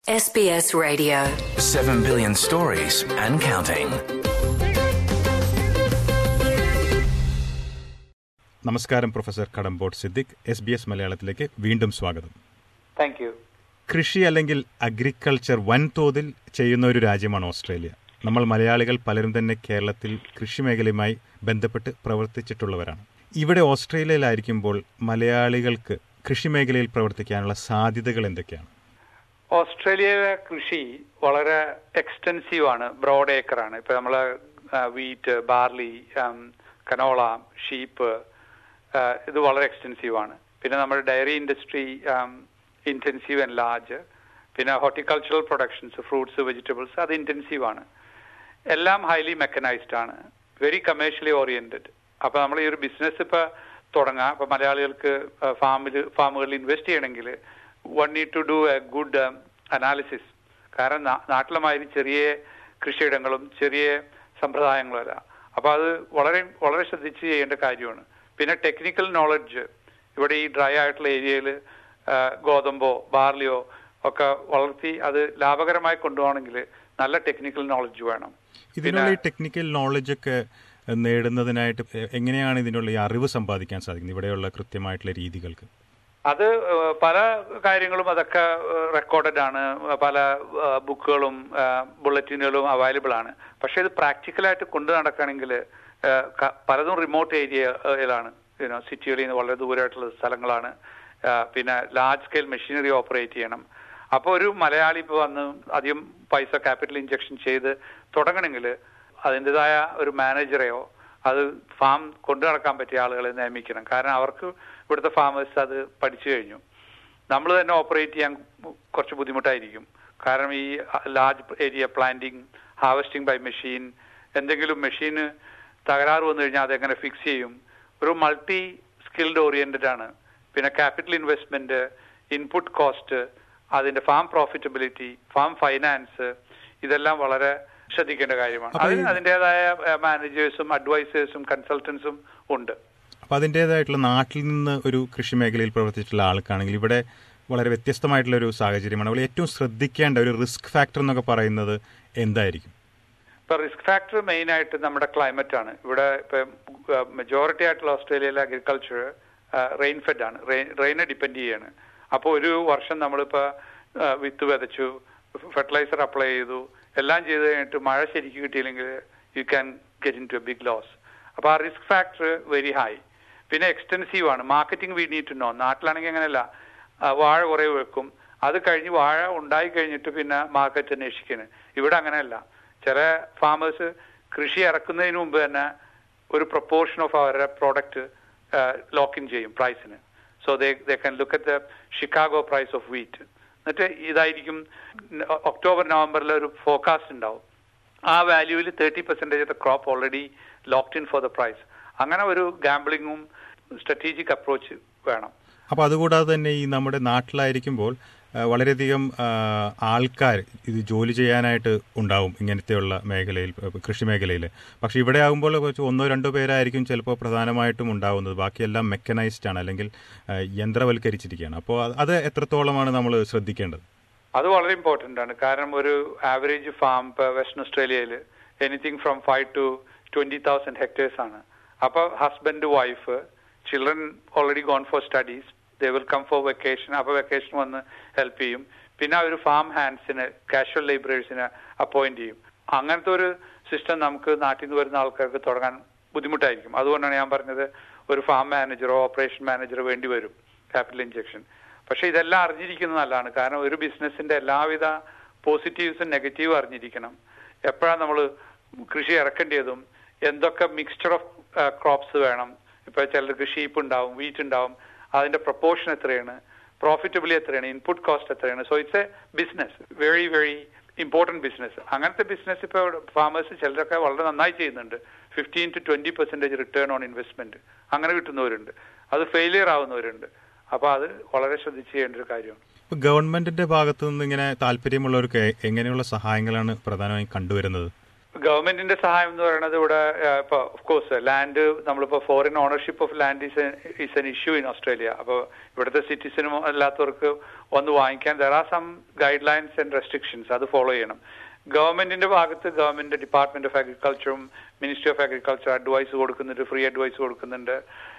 SBS Radio. 7 billion stories and counting. നമസ്കാരം professor Kadambot Siddiq S B S മലയാളത്തിലേക്ക് വീണ്ടും സ്വാഗതം താങ്ക് യു കൃഷി അല്ലെങ്കിൽ അഗ്രികൾച്ചർ വൻതോതിൽ ചെയ്യുന്ന ഒരു രാജ്യമാണ് ഓസ്ട്രേലിയ നമ്മൾ മലയാളികൾ പലരും തന്നെ കേരളത്തിൽ കൃഷി മേഖലയുമായി ബന്ധപ്പെട്ട് പ്രവർത്തിച്ചിട്ടുള്ളവരാണ് ഇവിടെ ഓസ്ട്രേലിയയിലായിരിക്കുമ്പോൾ മലയാളികൾക്ക് കൃഷി മേഖലയിൽ പ്രവർത്തിക്കാനുള്ള സാധ്യതകൾ എന്തൊക്കെയാണ് ഓസ്ട്രേലിയയിലെ കൃഷി വളരെ എക്സ്റ്റൻസീവ് ആണ് ബ്രോഡ് ഏക്കറാണ് ഇപ്പൊ നമ്മള് വീറ്റ് ബാർലി കനോള ഷീപ്പ് ഇത് വളരെ എക്സ്റ്റൻസീവ് ആണ് പിന്നെ നമ്മുടെ dairy industry intensive and large പിന്നെ ഹോർട്ടിക്കൾച്ചറൽ പ്രൊഡക്ഷൻസ് ഫ്രൂട്ട്സ് വെജിറ്റബിൾസ് അത് ഇന്റൻസീവ് ആണ് എല്ലാം ഹൈലി മെക്കനൈസ്ഡ് ആണ് വെരി കമേഴ്ഷ്യലി ഓറിയന്റഡ് അപ്പൊ നമ്മൾ ഈ ഒരു ബിസിനസ് ഇപ്പൊ തുടങ്ങാം അപ്പൊ മലയാളികൾക്ക് ഫാമിൽ ഫാമുകളിൽ ഇൻവെസ്റ്റ് ചെയ്യണമെങ്കിൽ one need to do a good analysis കാരണം നാട്ടിലെ മാതിരി ചെറിയ കൃഷിയിടങ്ങളും ചെറിയ സമ്പ്രദായങ്ങളും അല്ല അപ്പൊ അത് വളരെ വളരെ ശ്രദ്ധിച്ച് ചെയ്യേണ്ട കാര്യമാണ് പിന്നെ ടെക്നിക്കൽ നോളജ് ഇവിടെ ഈ ഡ്രൈ ആയിട്ടുള്ള ഏരിയയിൽ ഗോതമ്പോ ബാർലിയോ ഒക്കെ വളർത്തി അത് ലാഭകരമായി കൊണ്ടുപോകണമെങ്കിൽ നല്ല ടെക്നിക്കൽ നോളജ് വേണം ഇതിനുള്ള ഈ ടെക്നിക്കൽ നോളജ് ഒക്കെ നേടുന്നതിനായിട്ട് എങ്ങനെയാണ് ഇതിനുള്ള ഈ അറിവ് സമ്പാദിക്കാൻ സാധിക്കുന്നത് ഇവിടെയുള്ള കൃത്യമായിട്ടുള്ള രീതികൾക്ക് അത് പല കാര്യങ്ങളും അതൊക്കെ റെക്കോർഡഡ് ആണ് പല ബുക്കുകളും ബുള്ളറ്റിനുകളും അവൈലബിൾ ആണ് പക്ഷെ ഇത് പ്രാക്ടിക്കലായിട്ട് കൊണ്ടു നടക്കണമെങ്കിൽ പലതും റിമോട്ട് ഏരിയയിലാണ് യുനോ സിറ്റികളിൽ നിന്ന് വളരെ ദൂരമായിട്ടുള്ള സ്ഥലങ്ങളാണ് പിന്നെ ലാർജ് സ്കെയിൽ മെഷീനറി ഓപ്പറേറ്റ് ചെയ്യണം അപ്പോൾ ഒരു മലയാളി ഇപ്പോൾ വന്ന് അധികം പൈസ ക്യാപിറ്റൽ ഇഞ്ചക്ഷൻ ചെയ്ത് തുടങ്ങണമെങ്കിൽ അതിൻ്റെതായ ഒരു മാനേജറെയോ അത് ഫാം കൊണ്ടു നടക്കാൻ പറ്റിയ ആളുകളെ നിയമിക്കണം കാരണം അവർക്ക് ഇവിടുത്തെ ഫാമേഴ്സ് അത് പഠിച്ചു കഴിഞ്ഞു നമ്മൾ തന്നെ ഓപ്പറേറ്റ് ചെയ്യാൻ കുറച്ച് ബുദ്ധിമുട്ടായിരിക്കും കാരണം ഈ large area planting harvesting by machine എന്തെങ്കിലും മെഷീന് തകരാറ് വന്നു കഴിഞ്ഞാൽ അതെങ്ങനെ ഫിക്സ് ചെയ്യും ഒരു മൾട്ടി സ്കിൽഡ് ഓറിയന്റഡ് ആണ് പിന്നെ ക്യാപിറ്റൽ ഇൻവെസ്റ്റ്മെന്റ് ഇൻപുട്ട് കോസ്റ്റ് അതിന്റെ ഫാം പ്രോഫിറ്റബിലിറ്റി ഫാം ഫൈനാൻസ് ഇതെല്ലാം വളരെ ശ്രദ്ധിക്കേണ്ട കാര്യമാണ് അതിന് അതിൻ്റെതായ മാനേജേഴ്സും അഡ്വൈസേഴ്സും കൺസൾട്ടൻസും ഉണ്ട് അപ്പൊ അതിൻ്റെതായിട്ടുള്ള നാട്ടിൽ നിന്ന് ഒരു കൃഷി മേഖലയിൽ പ്രവർത്തിച്ചിട്ടുള്ള ആൾക്കാണെങ്കിൽ ഇവിടെ വളരെ വ്യത്യസ്തമായിട്ടുള്ള ഒരു സാഹചര്യമാണ് അവിടെ ഏറ്റവും ശ്രദ്ധിക്കേണ്ട ഒരു റിസ്ക് ഫാക്ടർ എന്നൊക്കെ പറയുന്നത് എന്തായിരിക്കും ഇപ്പൊ റിസ്ക് ഫാക്ടർ മെയിൻ ആയിട്ട് നമ്മുടെ ക്ലൈമറ്റ് ആണ് ഇവിടെ ഇപ്പൊ മെജോറിറ്റി ആയിട്ടുള്ള ഓസ്ട്രേലിയയിലെ അഗ്രികൾച്ചർ റെയിൻ ഫെഡ് ആണ് റെയിനെ ഡിപ്പെൻഡ് ചെയ്യാണ് അപ്പോൾ ഒരു വർഷം നമ്മളിപ്പോ വിത്ത് വിതച്ചു ഫെർട്ടിലൈസർ അപ്ലൈ ചെയ്തു എല്ലാം ചെയ്ത് കഴിഞ്ഞിട്ട് മഴ ശരിക്കും കിട്ടിയില്ലെങ്കിൽ you can get into a big loss അപ്പൊ ആ റിസ്ക് ഫാക്ടർ വെരി ഹൈ പിന്നെ എക്സ്റ്റൻസീവ് ആണ് marketing we need to know നാട്ടിലാണെങ്കിൽ അങ്ങനെയല്ല വാഴ കുറെ വെക്കും അത് കഴിഞ്ഞ് വാഴ ഉണ്ടായി കഴിഞ്ഞിട്ട് പിന്നെ മാർക്കറ്റ് അന്വേഷിക്കുന്നത് ഇവിടെ അങ്ങനെയല്ല ചില ഫാമേഴ്സ് കൃഷി ഇറക്കുന്നതിന് മുമ്പ് തന്നെ ഒരു പ്രൊപ്പോർഷൻ ഓഫ് അവരുടെ പ്രോഡക്റ്റ് ലോക്ക് ഇൻ ചെയ്യും പ്രൈസിന് so they they can look at the Chicago price of wheat എന്നിട്ട് ഇതായിരിക്കും ഒക്ടോബർ നവംബറിൽ ഒരു ഫോക്കാസ്റ്റ് ഉണ്ടാവും ആ വാല്യൂവിൽ thirty percentage of the crop already locked in for the price അങ്ങനെ ഒരു ഗാംബ്ലിങ്ങും സ്ട്രാറ്റജിക് അപ്രോച്ച് വേണം അപ്പൊ അതുകൂടാതെ തന്നെ ഈ നമ്മുടെ നാട്ടിലായിരിക്കുമ്പോൾ വളരെയധികം ആൾക്കാർ ഇത് ജോലി ചെയ്യാനായിട്ട് ഉണ്ടാവും ഇങ്ങനത്തെയുള്ള മേഖലയിൽ കൃഷി മേഖലയിൽ പക്ഷെ ഇവിടെ ആകുമ്പോൾ ഒന്നോ രണ്ടോ പേരായിരിക്കും ചിലപ്പോൾ പ്രധാനമായിട്ടും ഉണ്ടാവുന്നത് ബാക്കിയെല്ലാം മെക്കനൈസ്ഡ് ആണ് അല്ലെങ്കിൽ യന്ത്രവൽക്കരിച്ചിരിക്കുകയാണ് അപ്പോൾ അത് എത്രത്തോളമാണ് നമ്മൾ ശ്രദ്ധിക്കേണ്ടത് അത് വളരെ ഇമ്പോർട്ടന്റ് ആണ് കാരണം ഒരു ആവറേജ് ഫാം ഇപ്പൊ വെസ്റ്റേൺ ഓസ്ട്രേലിയയിൽ anything from five to twenty thousand hectares ആണ് അപ്പൊ husband wife children already gone for studies they will come for vacation അപ്പൊ വെക്കേഷൻ വന്ന് ഹെൽപ്പ് ചെയ്യും പിന്നെ ഒരു ഫാം ഹാൻഡ്സിന് കാഷ്വൽ ലേബറേഴ്സിന് അപ്പോയിന്റ് ചെയ്യും അങ്ങനത്തെ ഒരു സിസ്റ്റം നമുക്ക് നാട്ടിൽ നിന്ന് വരുന്ന ആൾക്കാർക്ക് തുടങ്ങാൻ ബുദ്ധിമുട്ടായിരിക്കും അതുകൊണ്ടാണ് ഞാൻ പറഞ്ഞത് ഒരു ഫാം മാനേജറോ ഓപ്പറേഷൻ മാനേജറോ വേണ്ടി വരും ക്യാപിറ്റൽ ഇഞ്ചക്ഷൻ പക്ഷെ ഇതെല്ലാം അറിഞ്ഞിരിക്കുന്നത് നല്ലതാണ് കാരണം ഒരു ബിസിനസിന്റെ എല്ലാവിധ പോസിറ്റീവ്സും നെഗറ്റീവും അറിഞ്ഞിരിക്കണം എപ്പോഴാണ് നമ്മൾ കൃഷി ഇറക്കേണ്ടതും എന്തൊക്കെ മിക്സ്ചർ ഓഫ് ക്രോപ്സ് വേണം ഇപ്പൊ ചിലർക്ക് ഷീപ്പ് ഉണ്ടാവും വീറ്റ് ഉണ്ടാവും അതിന്റെ പ്രൊപ്പോർഷൻ എത്രയാണ് പ്രോഫിറ്റബിളി എത്രയാണ് ഇൻപുട്ട് കോസ്റ്റ് എത്രയാണ് so it's a business very very important business അങ്ങനത്തെ ബിസിനസ് ഇപ്പൊ ഫാമേഴ്സ് ചിലരൊക്കെ വളരെ നന്നായി ചെയ്യുന്നുണ്ട് fifteen to twenty percentage return on investment അങ്ങനെ കിട്ടുന്നവരുണ്ട് അത് ഫെയിലിയർ ആവുന്നവരുണ്ട് അപ്പൊ അത് വളരെ ശ്രദ്ധിച്ച് ചെയ്യേണ്ട ഒരു കാര്യമാണ് ഇപ്പൊ ഗവൺമെന്റിന്റെ ഭാഗത്തു നിന്ന് ഇങ്ങനെ താല്പര്യമുള്ളവർക്ക് എങ്ങനെയുള്ള സഹായങ്ങളാണ് പ്രധാനമായും കണ്ടുവരുന്നത് ഗവൺമെന്റിന്റെ സഹായം എന്ന് പറയുന്നത് ഇവിടെ ഏഹ്, ഇപ്പൊ ഓഫ് കോഴ്സ് ലാൻഡ് നമ്മളിപ്പോ foreign ownership of land is is an issue in Australia അപ്പോൾ ഇവിടുത്തെ സിറ്റിസനും അല്ലാത്തവർക്ക് വന്ന് വാങ്ങിക്കാൻ there are some guidelines and restrictions അത് ഫോളോ ചെയ്യണം ഗവൺമെന്റിന്റെ ഭാഗത്ത് ഗവൺമെന്റ് ഡിപ്പാർട്ട്മെന്റ് ഓഫ് അഗ്രികൾച്ചറും മിനിസ്ട്രി ഓഫ് അഗ്രികൾച്ചർ അഡ്വൈസ് കൊടുക്കുന്നുണ്ട് ഫ്രീ അഡ്വൈസ് കൊടുക്കുന്നുണ്ട്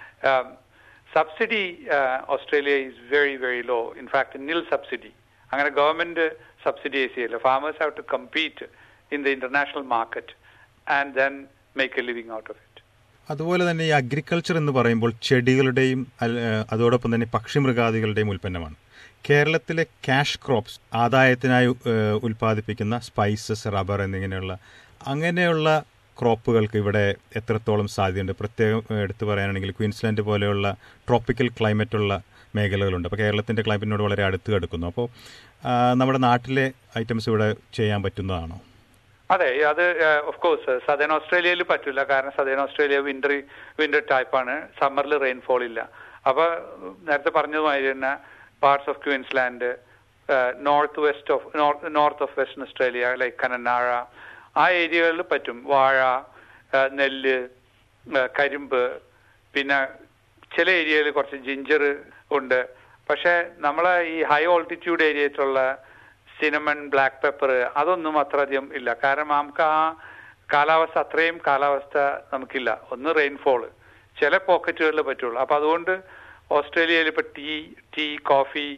subsidy Australia is very very low in fact nil subsidy അങ്ങനെ ഗവൺമെന്റ് സബ്സിഡൈസ് ചെയ്യില്ല farmers have to compete in the international market and then make a living out of it അതുപോലെ തന്നെ ഈ agriculture എന്ന് പറയുമ്പോൾ ചെടികളുടെയും അൽ- ഏഹ് അതോടൊപ്പം തന്നെ പക്ഷിമൃഗാദികളുടെയും ഉൽപ്പന്നമാണ് കേരളത്തിലെ ക്യാഷ് ക്രോപ്സ് ആദായത്തിനായി ഏഹ് ഉൽപ്പാദിപ്പിക്കുന്ന സ്പൈസസ് റബ്ബർ എന്നിങ്ങനെയുള്ള അങ്ങനെയുള്ള ക്രോപ്പുകൾക്ക് ഇവിടെ എത്രത്തോളം സാധ്യതയുണ്ട് പ്രത്യേകം ഏഹ് എടുത്തു പറയാനാണെങ്കിൽ ക്വീൻസ്ലാൻഡ് പോലെയുള്ള ട്രോപ്പിക്കൽ ക്ലൈമറ്റ് ഉള്ള മേഖലകളുണ്ട് അപ്പോൾ കേരളത്തിൻ്റെ ക്ലൈമറ്റിനോട് വളരെ അടുത്ത് കിടക്കുന്നു അപ്പോൾ ആ, നമ്മുടെ നാട്ടിലെ ഐറ്റംസ് ഇവിടെ ചെയ്യാൻ പറ്റുന്നതാണോ അതെ അത് ഓഫ് കോഴ്സ് സദേൺ ഓസ്ട്രേലിയയിൽ പറ്റില്ല കാരണം സദേൺ ഓസ്ട്രേലിയ വിന്റർ വിന്റർ ടൈപ്പാണ് സമ്മറിൽ റെയിൻഫോൾ ഇല്ല അപ്പൊ നേരത്തെ പറഞ്ഞതുമാതിരി തന്നെ parts of Queensland north west of north of Western Australia like Kununurra ആ ഏരിയകളിൽ പറ്റും വാഴ ആ, നെല്ല് ആ, കരിമ്പ് പിന്നെ ചില ഏരിയയിൽ കുറച്ച് ജിഞ്ചർ ഉണ്ട് പക്ഷെ നമ്മളെ ഈ ഹൈ ഓൾട്ടിറ്റ്യൂഡ് ഏരിയയിലുള്ള സിനമൺ ബ്ലാക്ക് പെപ്പർ അതൊന്നും അത്ര അധികം ഇല്ല കാരണം നമുക്ക് ആ കാലാവസ്ഥ അത്രയും കാലാവസ്ഥ നമുക്കില്ല ഒന്ന് റെയിൻഫോള് ചില പോക്കറ്റുകളിൽ പറ്റുള്ളൂ അപ്പൊ അതുകൊണ്ട് ഓസ്ട്രേലിയയിൽ ഇപ്പൊ tea tea coffee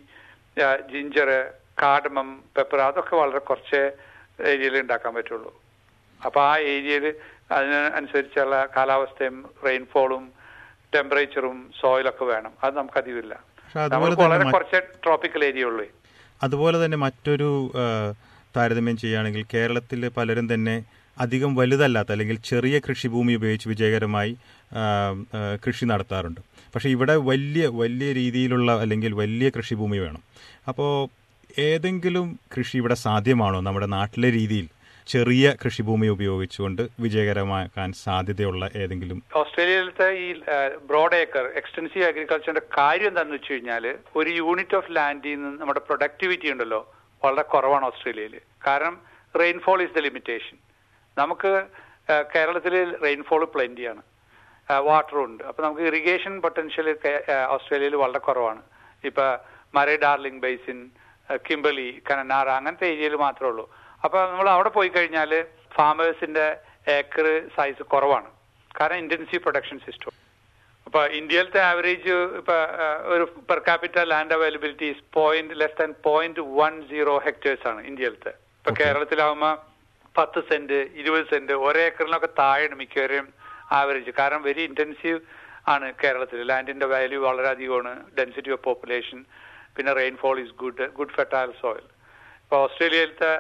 ginger cardamom pepper അതൊക്കെ വളരെ കുറച്ച് ഏരിയയിൽ ഉണ്ടാക്കാൻ പറ്റുള്ളൂ അപ്പൊ ആ ഏരിയയിൽ അതിന് അനുസരിച്ചുള്ള കാലാവസ്ഥയും റെയിൻഫോളും ടെമ്പറേച്ചറും സോയിലൊക്കെ വേണം അത് നമുക്ക് അധികമില്ല പക്ഷെ അതുപോലെ നമുക്ക് തന്നെ വളരെ മറ്റ് കുറച്ച് ട്രോപ്പിക്കൽ ഏരിയ ഉള്ളൂ അതുപോലെ തന്നെ മറ്റൊരു ആ, താരതമ്യം ചെയ്യുകയാണെങ്കിൽ കേരളത്തിൽ പലരും തന്നെ അധികം വലുതല്ലാത്ത അല്ലെങ്കിൽ ചെറിയ കൃഷിഭൂമി ഉപയോഗിച്ച് വിജയകരമായി ആ, ആ, കൃഷി നടത്താറുണ്ട് പക്ഷേ ഇവിടെ വലിയ വലിയ രീതിയിലുള്ള അല്ലെങ്കിൽ വലിയ കൃഷിഭൂമി വേണം അപ്പോൾ ഏതെങ്കിലും കൃഷി ഇവിടെ സാധ്യമാണോ നമ്മുടെ നാട്ടിലെ രീതിയിൽ ചെറിയ കൃഷിഭൂമി ഉപയോഗിച്ചുകൊണ്ട് വിജയകരമാക്കാൻ സാധ്യതയുള്ള ഏതെങ്കിലും ഓസ്ട്രേലിയയിലത്തെ ഈ ബ്രോഡ് ഏക്കർ എക്സ്റ്റൻസീവ് അഗ്രികൾച്ചറിന്റെ കാര്യം എന്താണെന്ന് വെച്ച് കഴിഞ്ഞാൽ ഒരു യൂണിറ്റ് ഓഫ് ലാൻഡിൽ നിന്ന് നമ്മുടെ പ്രൊഡക്ടിവിറ്റി ഉണ്ടല്ലോ വളരെ കുറവാണ് ഓസ്ട്രേലിയയിൽ കാരണം റെയിൻഫോൾ ഈസ് ദ ലിമിറ്റേഷൻ നമുക്ക് കേരളത്തിൽ റെയിൻഫോൾ പ്ലെന്റിയാണ് വാട്ടറും ഉണ്ട് അപ്പൊ നമുക്ക് ഇറിഗേഷൻ പൊട്ടൻഷ്യൽ ഓസ്ട്രേലിയയിൽ വളരെ കുറവാണ് ഇപ്പൊ Murray Darling basin Kimberley Kununurra അങ്ങനത്തെ ഏരിയയിൽ മാത്രമേ ഉള്ളൂ അപ്പൊ നമ്മൾ അവിടെ പോയി കഴിഞ്ഞാൽ ഫാമേഴ്സിന്റെ ഏക്കർ സൈസ് കുറവാണ് കാരണം ഇന്റൻസീവ് പ്രൊഡക്ഷൻ സിസ്റ്റം അപ്പൊ ഇന്ത്യയിലത്തെ ആവറേജ് ഇപ്പൊ ആ, ഒരു per capital land availability point less than point one zero hectares ആണ് ഇന്ത്യയിലത്തെ ഇപ്പൊ കേരളത്തിലാവുമ്പോ പത്ത് സെന്റ് ഇരുപത് സെന്റ് ഒരേ ഏക്കറിനൊക്കെ താഴെയാണ് മിക്കവരും ആവറേജ് കാരണം വെരി ഇന്റൻസീവ് ആണ് കേരളത്തിൽ ലാൻഡിന്റെ വാല്യൂ വളരെ അധികമാണ് ഡെൻസിറ്റി ഓഫ് പോപ്പുലേഷൻ പിന്നെ rainfall is good good fertile soil ഇപ്പൊ ഓസ്ട്രേലിയയിലത്തെ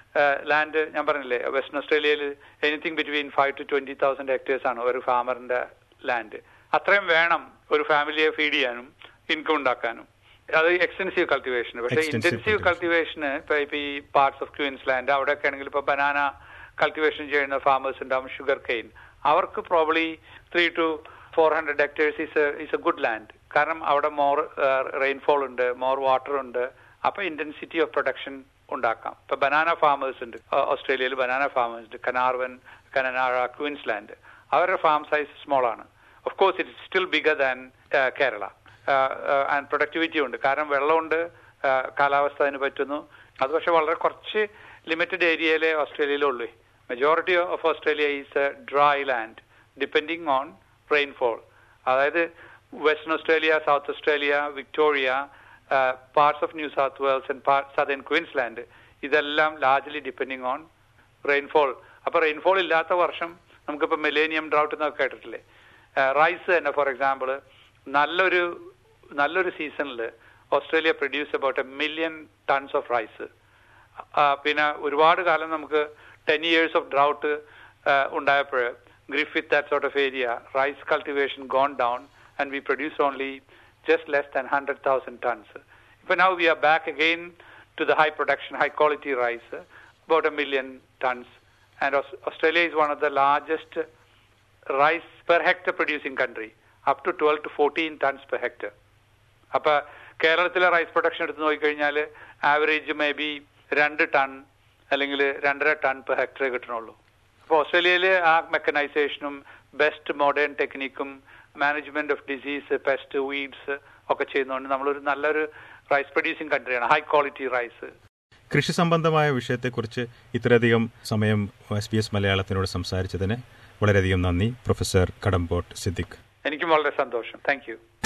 ലാൻഡ് ഞാൻ പറഞ്ഞില്ലേ വെസ്റ്റേൺ ഓസ്ട്രേലിയയിൽ anything between five to twenty thousand hectares ആണ് ഒരു ഫാമറിന്റെ ലാൻഡ് അത്രയും വേണം ഒരു ഫാമിലിയെ ഫീഡ് ചെയ്യാനും ഇൻകം ഉണ്ടാക്കാനും അത് എക്സ്റ്റൻസീവ് കൾട്ടിവേഷൻ പക്ഷേ Extensive ഇന്റൻസീവ് കൾട്ടിവേഷന് ഇപ്പൊ ഇപ്പൊ ഈ പാർട്സ് ഓഫ് ക്വീൻസ്ലാൻഡ് അവിടെയൊക്കെ ആണെങ്കിൽ ഇപ്പൊ ബനാന കൾട്ടിവേഷൻ ചെയ്യുന്ന ഫാമേഴ്സ് ഉണ്ടാവും ഷുഗർ കെയിൻ അവർക്ക് probably three to four hundred hectares is is a good land കാരണം അവിടെ മോർ റെയിൻഫോൾ ഉണ്ട് മോർ വാട്ടർ ഉണ്ട് അപ്പൊ ഇന്റൻസിറ്റി ഓഫ് പ്രൊഡക്ഷൻ ഉണ്ടാക്കാം ഇപ്പൊ ബനാന ഫാമേഴ്സ് ഉണ്ട് ഓ- ഓസ്ട്രേലിയയിൽ ബനാന ഫാമേഴ്സ് ഉണ്ട് കനാർവൻ കനനാഴ ക്വീൻസ്ലാൻഡ് അവരുടെ ഫാം സൈസ് സ്മോൾ ആണ് of course it still bigger than Kerala and productivity ഉണ്ട് കാരണം വെള്ളമുണ്ട് ആ, കാലാവസ്ഥ അതിന് പറ്റുന്നു അത് പക്ഷെ വളരെ കുറച്ച് ലിമിറ്റഡ് ഏരിയയിലെ ഓസ്ട്രേലിയയിലേ ഉള്ളൂ majority of Australia is dry land depending on rainfall അതായത് Western Australia South Australia Victoria parts of New South Wales and southern Queensland ഇതെല്ലാം ലാർജ്ലി ഡിപ്പെൻഡിങ് ഓൺ റെയിൻഫോൾ അപ്പൊ റെയിൻഫോൾ ഇല്ലാത്ത വർഷം നമുക്കിപ്പോ മിലേനിയം ഡ്രൗട്ട് എന്നൊക്കെ കേട്ടിട്ടില്ലേ റൈസ് തന്നെ ഫോർ എക്സാമ്പിൾ നല്ലൊരു നല്ലൊരു സീസണിൽ Australia produce about a million tons of rice പിന്നെ ഒരുപാട് കാലം നമുക്ക് ടെൻ ഇയേഴ്സ് ഓഫ് ഡ്രൗട്ട് ഉണ്ടായപ്പോൾ Griffith that sort of area rice cultivation gone down and we produce only just less than 100,000 tons. But now we are back again to the high production, high quality rice, uh, about a million tons. And Aus- Australia is one of the largest rice per hectare producing country, up to 12 to 14 tons per hectare. അപ്പൊ കേരളത്തിലെ rice production എടുത്ത് നോക്കിക്കഴിഞ്ഞാൽ average maybe രണ്ട് ton അല്ലെങ്കിൽ രണ്ടര ton per hectare കിട്ടണുള്ളൂ അപ്പോൾ ഓസ്ട്രേലിയയിൽ ആ മെക്കനൈസേഷനും ബെസ്റ്റ് മോഡേൺ ടെക്നിക്കും management of disease pest weeds ഒക്കെ ചെയ്യുന്നതുകൊണ്ട് നമ്മളൊരു നല്ലൊരു റൈസ് പ്രൊഡ്യൂസിങ് കൺട്രിയാണ് ഹൈ ക്വാളിറ്റി റൈസ് കൃഷി സംബന്ധമായ വിഷയത്തെക്കുറിച്ച് ഇത്രയധികം സമയം എസ് ബി എസ് മലയാളത്തിനോട് സംസാരിച്ചതിന് വളരെയധികം നന്ദി പ്രൊഫസർ കടമ്പോട്ട് സിദ്ദിഖ് എനിക്കും വളരെ സന്തോഷം താങ്ക് യു